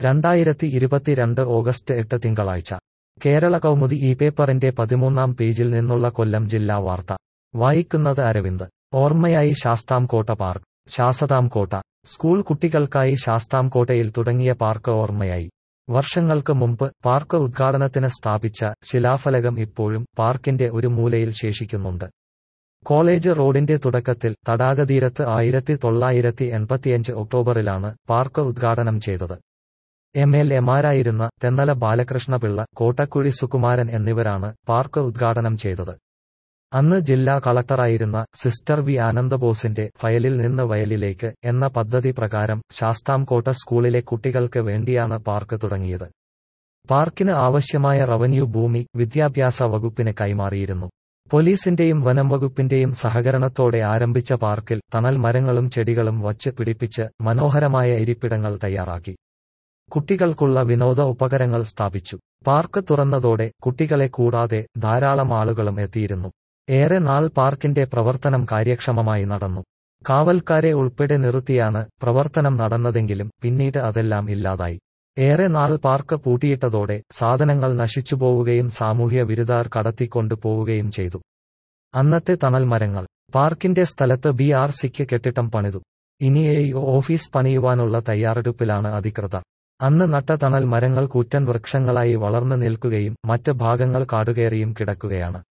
രണ്ടായിരത്തി ഇരുപത്തിരണ്ട് ഓഗസ്റ്റ് എട്ട് തിങ്കളാഴ്ച കേരള കൗമുദി ഈ പേപ്പറിന്റെ പതിമൂന്നാം പേജിൽ നിന്നുള്ള കൊല്ലം ജില്ലാ വാർത്ത വായിക്കുന്നത് അരവിന്ദ് ഓർമ്മയായി ശാസ്താംകോട്ട പാർക്ക് ശാസതാംകോട്ട സ്കൂൾ കുട്ടികൾക്കായി ശാസ്താംകോട്ടയിൽ തുടങ്ങിയ പാർക്ക് ഓർമ്മയായി വർഷങ്ങൾക്ക് മുമ്പ് പാർക്ക് ഉദ്ഘാടനത്തിന് സ്ഥാപിച്ച ശിലാഫലകം ഇപ്പോഴും പാർക്കിന്റെ ഒരു മൂലയിൽ ശേഷിക്കുന്നുണ്ട് കോളേജ് റോഡിന്റെ തുടക്കത്തിൽ തടാകതീരത്ത് ആയിരത്തി തൊള്ളായിരത്തി എൺപത്തിയഞ്ച് ഒക്ടോബറിലാണ് പാർക്ക് ഉദ്ഘാടനം ചെയ്തത് എം എൽ എമാരായിരുന്ന തെന്നല ബാലകൃഷ്ണപിള്ള കോട്ടക്കുഴി സുകുമാരൻ എന്നിവരാണ് പാർക്ക് ഉദ്ഘാടനം ചെയ്തത് അന്ന് ജില്ലാ കളക്ടറായിരുന്ന സിസ്റ്റർ വി ആനന്ദബോസിന്റെ ഫയലിൽ നിന്ന് വയലിലേക്ക് എന്ന പദ്ധതി പ്രകാരം ശാസ്താംകോട്ട സ്കൂളിലെ കുട്ടികൾക്ക് വേണ്ടിയാണ് പാർക്ക് തുടങ്ങിയത് പാർക്കിന് ആവശ്യമായ റവന്യൂ ഭൂമി വിദ്യാഭ്യാസ വകുപ്പിന് കൈമാറിയിരുന്നു പോലീസിന്റെയും വനം വകുപ്പിന്റെയും സഹകരണത്തോടെ ആരംഭിച്ച പാർക്കിൽ തണൽ മരങ്ങളും ചെടികളും വച്ച് പിടിപ്പിച്ച് മനോഹരമായ ഇരിപ്പിടങ്ങൾ തയ്യാറാക്കി കുട്ടികൾക്കുള്ള വിനോദ ഉപകരണങ്ങൾ സ്ഥാപിച്ചു പാർക്ക് തുറന്നതോടെ കുട്ടികളെ കൂടാതെ ധാരാളം ആളുകളും എത്തിയിരുന്നു ഏറെ നാൾ പാർക്കിന്റെ പ്രവർത്തനം കാര്യക്ഷമമായി നടന്നു കാവൽക്കാരെ ഉൾപ്പെടെ നിർത്തിയാണ് പ്രവർത്തനം നടന്നതെങ്കിലും പിന്നീട് അതെല്ലാം ഇല്ലാതായി ഏറെ നാൾ പാർക്ക് പൂട്ടിയിട്ടതോടെ സാധനങ്ങൾ നശിച്ചുപോവുകയും സാമൂഹ്യ വിരുദ്ധർ കടത്തിക്കൊണ്ടു പോവുകയും ചെയ്തു അന്നത്തെ തണൽ മരങ്ങൾ പാർക്കിന്റെ സ്ഥലത്ത് ബി ആർ സിക്ക് കെട്ടിടം പണിതു ഇനി എ ഓഫീസ് പണിയുവാനുള്ള തയ്യാറെടുപ്പിലാണ് അധികൃതർ അന്ന് നട്ട തണൽ മരങ്ങൾ കൂറ്റൻ വൃക്ഷങ്ങളായി വളർന്നു നിൽക്കുകയും മറ്റ് ഭാഗങ്ങൾ കാടുകയറിയും കിടക്കുകയാണ്